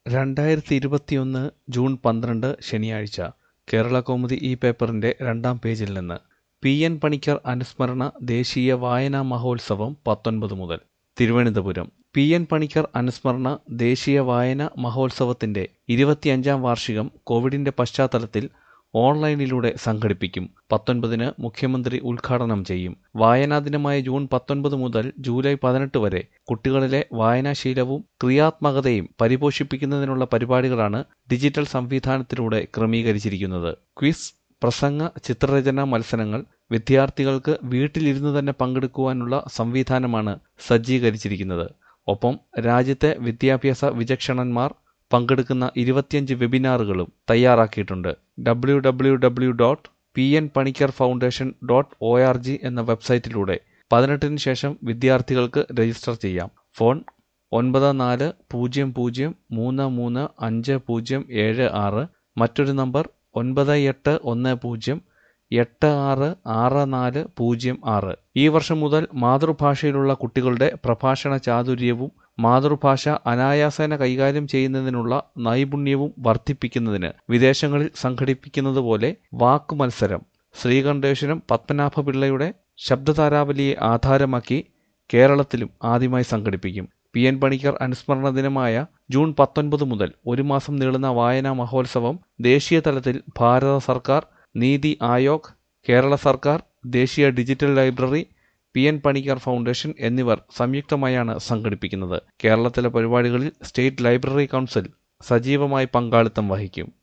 രണ്ടായിരത്തി ഇരുപത്തിയൊന്ന് ജൂൺ പന്ത്രണ്ട് ശനിയാഴ്ച കേരളകൗമുദി ഈ പേപ്പറിന്റെ രണ്ടാം പേജിൽ നിന്ന് പി എൻ പണിക്കർ അനുസ്മരണ ദേശീയ വായനാ മഹോത്സവം പത്തൊൻപത് മുതൽ തിരുവനന്തപുരം പി എൻ പണിക്കർ അനുസ്മരണ ദേശീയ വായനാ മഹോത്സവത്തിന്റെ ഇരുപത്തിയഞ്ചാം വാർഷികം കോവിഡിന്റെ പശ്ചാത്തലത്തിൽ ഓൺലൈനിലൂടെ സംഘടിപ്പിക്കും പത്തൊൻപതിന് മുഖ്യമന്ത്രി ഉദ്ഘാടനം ചെയ്യും വായനാ ദിനമായ ജൂൺ പത്തൊൻപത് മുതൽ ജൂലൈ പതിനെട്ട് വരെ കുട്ടികളിലെ വായനാശീലവും ക്രിയാത്മകതയും പരിപോഷിപ്പിക്കുന്നതിനുള്ള പരിപാടികളാണ് ഡിജിറ്റൽ സംവിധാനത്തിലൂടെ ക്രമീകരിച്ചിരിക്കുന്നത് ക്വിസ് പ്രസംഗ ചിത്രരചനാ മത്സരങ്ങൾ വിദ്യാർത്ഥികൾക്ക് വീട്ടിലിരുന്ന് തന്നെ പങ്കെടുക്കുവാനുള്ള സംവിധാനമാണ് സജ്ജീകരിച്ചിരിക്കുന്നത് ഒപ്പം രാജ്യത്തെ വിദ്യാഭ്യാസ വിചക്ഷണന്മാർ പങ്കെടുക്കുന്ന ഇരുപത്തിയഞ്ച് വെബിനാറുകളും തയ്യാറാക്കിയിട്ടുണ്ട് W W W dot P N Panicker foundation dot O R G എന്ന വെബ്സൈറ്റിലൂടെ പതിനെട്ടിന് ശേഷം വിദ്യാർത്ഥികൾക്ക് രജിസ്റ്റർ ചെയ്യാം ഫോൺ ഒൻപത് നാല് പൂജ്യം പൂജ്യം മൂന്ന് മൂന്ന് അഞ്ച് പൂജ്യം ഏഴ് ആറ് മറ്റൊരു നമ്പർ ഒൻപത് എട്ട് ഒന്ന് പൂജ്യം എട്ട് ആറ് ആറ് നാല് പൂജ്യം ആറ് ഈ വർഷം മുതൽ മാതൃഭാഷയിലുള്ള കുട്ടികളുടെ പ്രഭാഷണ ചാതുര്യവും മാതൃഭാഷ അനായാസേന കൈകാര്യം ചെയ്യുന്നതിനുള്ള നൈപുണ്യവും വർദ്ധിപ്പിക്കുന്നതിന് വിദേശങ്ങളിൽ സംഘടിപ്പിക്കുന്നത് പോലെ വാക്കു മത്സരം ശ്രീകണ്ഠേശ്വരം പത്മനാഭപിള്ളയുടെ ശബ്ദതാരാവലിയെ ആധാരമാക്കി കേരളത്തിലും ആദ്യമായി സംഘടിപ്പിക്കും പി എൻ പണിക്കർ അനുസ്മരണ ദിനമായ ജൂൺ പത്തൊൻപത് മുതൽ ഒരു മാസം നീളുന്ന വായനാ മഹോത്സവം ദേശീയ തലത്തിൽ ഭാരത സർക്കാർ നീതി ആയോഗ് കേരള സർക്കാർ ദേശീയ digital library P N Panicker foundation എന്നിവർ സംയുക്തമായാണ് സംഘടിപ്പിക്കുന്നത് കേരളത്തിലെ പരിപാടികളിൽ സ്റ്റേറ്റ് ലൈബ്രറി കൗൺസിൽ സജീവമായി പങ്കാളിത്തം വഹിക്കും